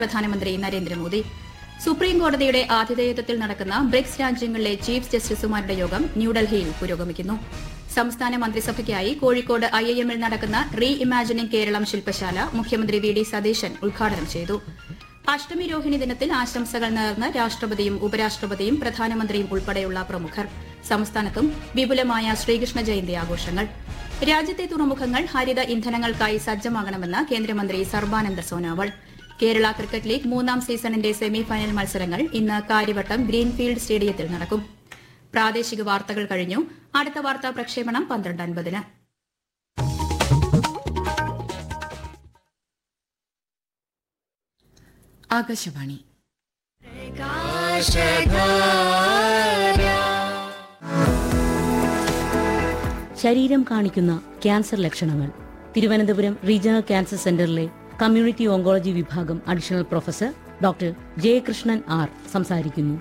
പ്രധാനമന്ത്രി നരേന്ദ്രമോദി സുപ്രീം കോടതിയുടെ ആതിഥേയത്വത്തിൽ നടക്കുന്ന ബ്രിക്സ് രാജ്യങ്ങളിലെ ചീഫ് ജസ്റ്റിസുമാരുടെ യോഗം ന്യൂഡൽഹിയിൽ പുരോഗമിക്കുന്നു സംസ്ഥാന മന്ത്രിസഭയ്ക്കായി കോഴിക്കോട് ഐ ഐ എമ്മിൽ നടക്കുന്ന റീ ഇമാജിനിംഗ് കേരളം ശില്പശാല മുഖ്യമന്ത്രി വി ഡി സതീശൻ ഉദ്ഘാടനം ചെയ്തു അഷ്ടമി രോഹിണി ദിനത്തിൽ ആശംസകൾ നേർന്ന് രാഷ്ട്രപതിയും ഉപരാഷ്ട്രപതിയും പ്രധാനമന്ത്രിയും ഉൾപ്പെടെയുള്ള പ്രമുഖർ സംസ്ഥാനത്തും വിപുലമായ ശ്രീകൃഷ്ണ ജയന്തി ആഘോഷങ്ങൾ രാജ്യത്തെ തുറമുഖങ്ങൾ ഹരിത ഇന്ധനങ്ങൾക്കായി സജ്ജമാകണമെന്ന് കേന്ദ്രമന്ത്രി സർബാനന്ദ സോനോവാൾ കേരള ക്രിക്കറ്റ് ലീഗ് മൂന്നാം സീസണിന്റെ സെമിഫൈനൽ മത്സരങ്ങൾ ഇന്ന് കാര്യവട്ടം ഗ്രീൻഫീൽഡ് സ്റ്റേഡിയത്തിൽ നടക്കും പ്രാദേശിക വാർത്തകൾ കഴിഞ്ഞു അടുത്ത വാർത്താ പ്രക്ഷേപണം പന്ത്രണ്ട് അൻപതിന് ആകാശവാണി ശരീരം കാണിക്കുന്ന ക്യാൻസർ ലക്ഷണങ്ങൾ തിരുവനന്തപുരം റീജിയണൽ ക്യാൻസർ സെന്ററിലെ കമ്മ്യൂണിറ്റി ഓങ്കോളജി വിഭാഗം additional professor doctor Jayakrishnan R സംസാരിക്കുന്നു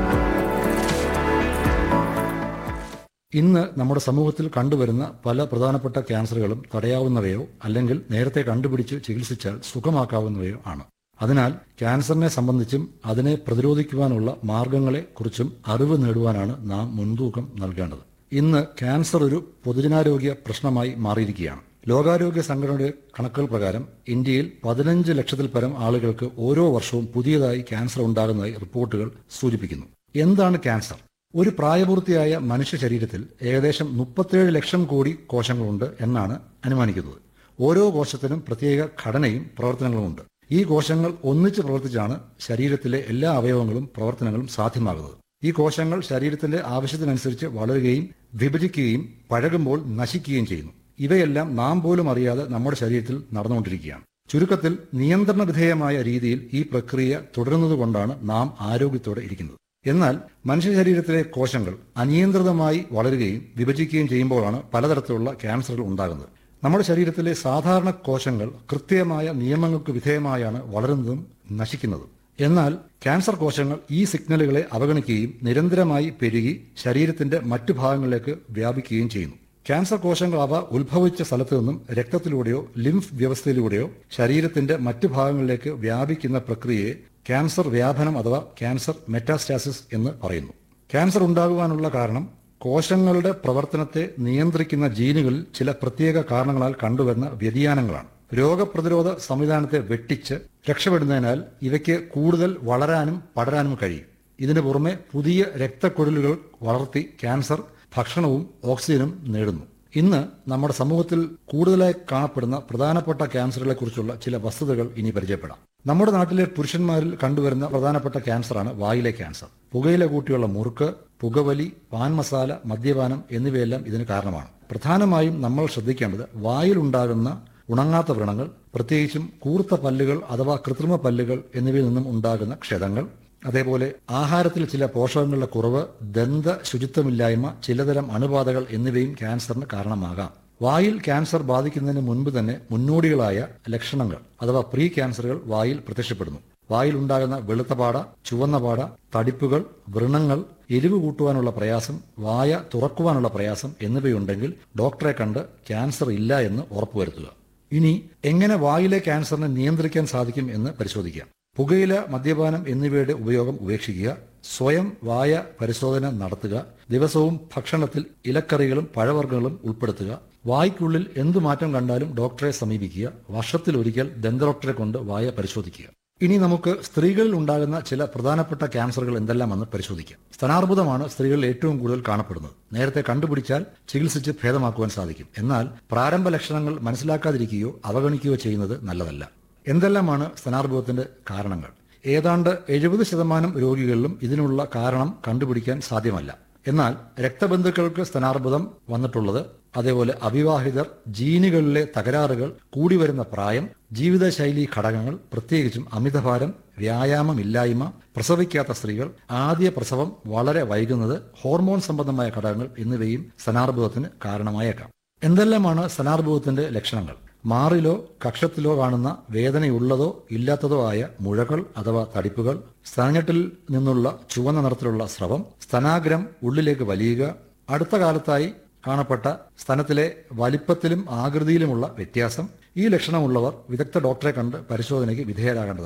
ഇന്ന് നമ്മുടെ സമൂഹത്തിൽ കണ്ടുവരുന്ന പല പ്രധാനപ്പെട്ട ക്യാൻസറുകളും തടയാവുന്നവയോ അല്ലെങ്കിൽ നേരത്തെ കണ്ടുപിടിച്ച് ചികിത്സിച്ചാൽ സുഖമാക്കാവുന്നവയോ ആണ് അതിനാൽ ക്യാൻസറിനെ സംബന്ധിച്ചും അതിനെ പ്രതിരോധിക്കുവാനുള്ള മാർഗങ്ങളെ കുറിച്ചും അറിവ് നേടുവാനാണ് നാം മുൻതൂക്കം നൽകേണ്ടത് ഇന്ന് ക്യാൻസർ ഒരു പൊതുജനാരോഗ്യ പ്രശ്നമായി മാറിയിരിക്കുകയാണ് ലോകാരോഗ്യ സംഘടനയുടെ കണക്കുകൾ പ്രകാരം ഇന്ത്യയിൽ പതിനഞ്ച് ലക്ഷത്തിൽ പരം ആളുകൾക്ക് ഓരോ വർഷവും പുതിയതായി ക്യാൻസർ ഉണ്ടാകുന്നതായി റിപ്പോർട്ടുകൾ സൂചിപ്പിക്കുന്നു എന്താണ് ക്യാൻസർ ഒരു പ്രായപൂർത്തിയായ മനുഷ്യ ശരീരത്തിൽ ഏകദേശം മുപ്പത്തേഴ് ലക്ഷം കോടി കോശങ്ങളുണ്ട് എന്നാണ് അനുമാനിക്കുന്നത് ഓരോ കോശത്തിനും പ്രത്യേക ഘടനയും പ്രവർത്തനങ്ങളുമുണ്ട് ഈ കോശങ്ങൾ ഒന്നിച്ച് പ്രവർത്തിച്ചാണ് ശരീരത്തിലെ എല്ലാ അവയവങ്ങളും പ്രവർത്തനങ്ങളും സാധ്യമാകുന്നത് ഈ കോശങ്ങൾ ശരീരത്തിന്റെ ആവശ്യത്തിനനുസരിച്ച് വളരുകയും വിഭജിക്കുകയും പഴകുമ്പോൾ നശിക്കുകയും ചെയ്യുന്നു ഇവയെല്ലാം നാം പോലും അറിയാതെ നമ്മുടെ ശരീരത്തിൽ നടന്നുകൊണ്ടിരിക്കുകയാണ് ചുരുക്കത്തിൽ നിയന്ത്രണ വിധേയമായ രീതിയിൽ ഈ പ്രക്രിയ തുടരുന്നതുകൊണ്ടാണ് നാം ആരോഗ്യത്തോടെ ഇരിക്കുന്നത് എന്നാൽ മനുഷ്യ ശരീരത്തിലെ കോശങ്ങൾ അനിയന്ത്രിതമായി വളരുകയും വിഭജിക്കുകയും ചെയ്യുമ്പോഴാണ് പലതരത്തിലുള്ള ക്യാൻസറുകൾ ഉണ്ടാകുന്നത് നമ്മുടെ ശരീരത്തിലെ സാധാരണ കോശങ്ങൾ കൃത്യമായ നിയമങ്ങൾക്ക് വിധേയമായാണ് വളരുന്നതും നശിക്കുന്നതും എന്നാൽ ക്യാൻസർ കോശങ്ങൾ ഈ സിഗ്നലുകളെ അവഗണിക്കുകയും നിരന്തരമായി പെരുകി ശരീരത്തിന്റെ മറ്റു ഭാഗങ്ങളിലേക്ക് വ്യാപിക്കുകയും ചെയ്യുന്നു ക്യാൻസർ കോശങ്ങൾ അവ ഉത്ഭവിച്ച സ്ഥലത്തു നിന്നും രക്തത്തിലൂടെയോ ലിംഫ് വ്യവസ്ഥയിലൂടെയോ ശരീരത്തിന്റെ മറ്റു ഭാഗങ്ങളിലേക്ക് വ്യാപിക്കുന്ന പ്രക്രിയയെ ക്യാൻസർ വ്യാപനം അഥവാ ക്യാൻസർ മെറ്റാസ്റ്റാസിസ് എന്ന് പറയുന്നു ക്യാൻസർ ഉണ്ടാകുവാനുള്ള കാരണം കോശങ്ങളുടെ പ്രവർത്തനത്തെ നിയന്ത്രിക്കുന്ന ജീനുകളിൽ ചില പ്രത്യേക കാരണങ്ങളാൽ കണ്ടുവരുന്ന വ്യതിയാനങ്ങളാണ് രോഗപ്രതിരോധ സംവിധാനത്തെ വെട്ടിച്ച് രക്ഷപ്പെടുന്നതിനാൽ ഇവയ്ക്ക് കൂടുതൽ വളരാനും പടരാനും കഴിയും ഇതിനു പുറമെ പുതിയ രക്തക്കുഴലുകൾ വളർത്തി ക്യാൻസർ ഭക്ഷണവും ഓക്സിജനും നേടുന്നു ഇന്ന് നമ്മുടെ സമൂഹത്തിൽ കൂടുതലായി കാണപ്പെടുന്ന പ്രധാനപ്പെട്ട ക്യാൻസറുകളെ കുറിച്ചുള്ള ചില വസ്തുതകൾ ഇനി പരിചയപ്പെടാം നമ്മുടെ നാട്ടിലെ പുരുഷന്മാരിൽ കണ്ടുവരുന്ന പ്രധാനപ്പെട്ട ക്യാൻസറാണ് വായിലെ ക്യാൻസർ പുകയില കൂട്ടിയുള്ള മുറുക്ക് പുകവലി പാൻ മസാല മദ്യപാനം എന്നിവയെല്ലാം ഇതിന് കാരണമാണ് പ്രധാനമായും നമ്മൾ ശ്രദ്ധിക്കേണ്ടത് വായിലുണ്ടാകുന്ന ഉണങ്ങാത്ത വ്രണങ്ങൾ പ്രത്യേകിച്ചും കൂർത്ത പല്ലുകൾ അഥവാ കൃത്രിമ പല്ലുകൾ എന്നിവയിൽ നിന്നും ഉണ്ടാകുന്ന ക്ഷതങ്ങൾ അതേപോലെ ആഹാരത്തിൽ ചില പോഷകങ്ങളുടെ കുറവ് ദന്ത ശുചിത്വമില്ലായ്മ ചിലതരം അണുബാധകൾ എന്നിവയും ക്യാൻസറിന് കാരണമാകാം വായിൽ ക്യാൻസർ ബാധിക്കുന്നതിന് മുൻപ് തന്നെ മുന്നോടികളായ ലക്ഷണങ്ങൾ അഥവാ പ്രീ ക്യാൻസറുകൾ വായിൽ പ്രത്യക്ഷപ്പെടുന്നു വായിൽ ഉണ്ടാകുന്ന വെളുത്ത പാട ചുവന്ന പാട തടിപ്പുകൾ വ്രണങ്ങൾ എരിവ് കൂട്ടുവാനുള്ള പ്രയാസം വായ തുറക്കുവാനുള്ള പ്രയാസം എന്നിവയുണ്ടെങ്കിൽ ഡോക്ടറെ കണ്ട് ക്യാൻസർ ഇല്ല എന്ന് ഉറപ്പുവരുത്തുക ഇനി എങ്ങനെ വായിലെ ക്യാൻസറിനെ നിയന്ത്രിക്കാൻ സാധിക്കും എന്ന് പരിശോധിക്കാം പുകയില മദ്യപാനം എന്നിവയുടെ ഉപയോഗം ഉപേക്ഷിക്കുക സ്വയം വായ പരിശോധന നടത്തുക ദിവസവും ഭക്ഷണത്തിൽ ഇലക്കറികളും പഴവർഗ്ഗങ്ങളും ഉൾപ്പെടുത്തുക വായ്ക്കുള്ളിൽ എന്തു മാറ്റം കണ്ടാലും ഡോക്ടറെ സമീപിക്കുക വർഷത്തിലൊരിക്കൽ ദന്തഡോക്ടറെ കൊണ്ട് വായ പരിശോധിക്കുക ഇനി നമുക്ക് സ്ത്രീകളിൽ ഉണ്ടാകുന്ന ചില പ്രധാനപ്പെട്ട ക്യാൻസറുകൾ എന്തെല്ലാമെന്ന് പരിശോധിക്കാം സ്തനാർബുദമാണ് സ്ത്രീകളിൽ ഏറ്റവും കൂടുതൽ കാണപ്പെടുന്നത് നേരത്തെ കണ്ടുപിടിച്ചാൽ ചികിത്സിച്ച് ഭേദമാക്കുവാൻ സാധിക്കും എന്നാൽ പ്രാരംഭ ലക്ഷണങ്ങൾ മനസ്സിലാക്കാതിരിക്കുകയോ അവഗണിക്കുകയോ ചെയ്യുന്നത് നല്ലതല്ല എന്തെല്ലാമാണ് സ്തനാർബുദത്തിന്റെ കാരണങ്ങൾ ഏതാണ്ട് എഴുപത് ശതമാനം രോഗികളിലും ഇതിനുള്ള കാരണം കണ്ടുപിടിക്കാൻ സാധ്യമല്ല എന്നാൽ രക്തബന്ധുക്കൾക്ക് സ്തനാർബുദം വന്നിട്ടുള്ളത് അതേപോലെ അവിവാഹിതർ ജീനുകളിലെ തകരാറുകൾ കൂടി വരുന്ന പ്രായം ജീവിതശൈലി ഘടകങ്ങൾ പ്രത്യേകിച്ചും അമിതഭാരം വ്യായാമമില്ലായ്മ പ്രസവിക്കാത്ത സ്ത്രീകൾ ആദ്യ പ്രസവം വളരെ വൈകുന്നത് ഹോർമോൺ സംബന്ധമായ ഘടകങ്ങൾ എന്നിവയും സ്തനാർബുദത്തിന് കാരണമായേക്കാം എന്തെല്ലാമാണ് സ്തനാർബുദത്തിന്റെ ലക്ഷണങ്ങൾ മാറിലോ കക്ഷത്തിലോ കാണുന്ന വേദനയുള്ളതോ ഇല്ലാത്തതോ ആയ മുഴകൾ അഥവാ തടിപ്പുകൾ സ്തനഞ്ഞെട്ടിൽ നിന്നുള്ള ചുവന്ന നിറത്തിലുള്ള സ്രവം സ്തനാഗ്രം ഉള്ളിലേക്ക് വലിയുക അടുത്ത കാലത്തായി കാണപ്പെട്ട സ്തനത്തിലെ വലിപ്പത്തിലും ആകൃതിയിലുമുള്ള വ്യത്യാസം ഈ ലക്ഷണമുള്ളവർ വിദഗ്ധ ഡോക്ടറെ കണ്ട് പരിശോധനയ്ക്ക് വിധേയരാകേണ്ടതാണ്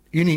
ഇനി